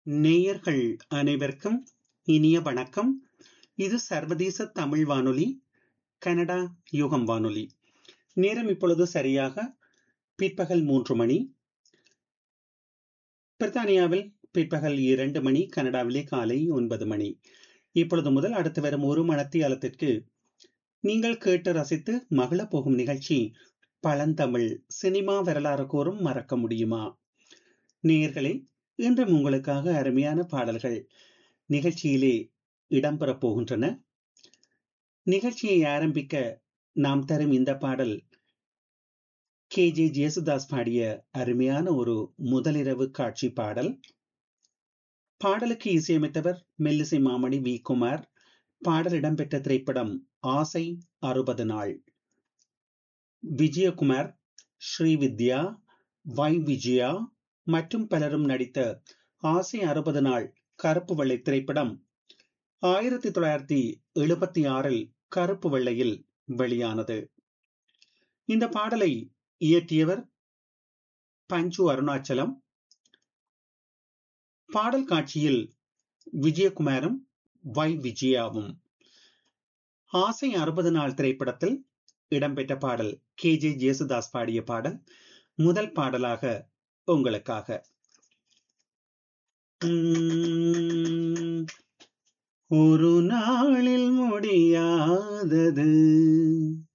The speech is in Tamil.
நேயர்கள் அனைவருக்கும் இனிய வணக்கம் இது சர்வதேச தமிழ் வானொலி கனடா யுகம் வானொலி நேரம் இப்பொழுது சரியாக பிற்பகல் மூன்று மணி பிரித்தானியாவில் பிற்பகல் இரண்டு மணி கனடாவிலே காலை ஒன்பது மணி இப்பொழுது முதல் அடுத்து வரும் ஒரு மணத்தியாலத்திற்கு நீங்கள் கேட்டு ரசித்து மகிழ போகும் நிகழ்ச்சி பழந்தமிழ் சினிமா வரலாறு கூறும் மறக்க முடியுமா நேயர்களே இன்றும் உங்களுக்காக அருமையான பாடல்கள் நிகழ்ச்சியிலே இடம்பெறப் போகின்றன நிகழ்ச்சியை ஆரம்பிக்க நாம் தரும் இந்த பாடல் கே ஜே ஜேசுதாஸ் பாடிய அருமையான ஒரு முதலிரவு காட்சி பாடல் பாடலுக்கு இசையமைத்தவர் மெல்லிசை மாமணி வி குமார் பாடல் இடம்பெற்ற திரைப்படம் ஆசை அறுபது நாள் விஜயகுமார் ஸ்ரீவித்யா வை விஜயா மற்றும் பலரும் நடித்த ஆசை அறுபது நாள் கருப்பு வெள்ளை திரைப்படம் ஆயிரத்தி தொள்ளாயிரத்தி எழுபத்தி ஆறில் கருப்பு வெள்ளையில் வெளியானது இந்த பாடலை இயற்றியவர் பஞ்சு அருணாச்சலம் பாடல் காட்சியில் விஜயகுமாரும் வை விஜயாவும் ஆசை அறுபது நாள் திரைப்படத்தில் இடம்பெற்ற பாடல் கே ஜே ஜேசுதாஸ் பாடிய பாடல் முதல் பாடலாக உங்களுக்காக ஒரு நாளில் முடியாதது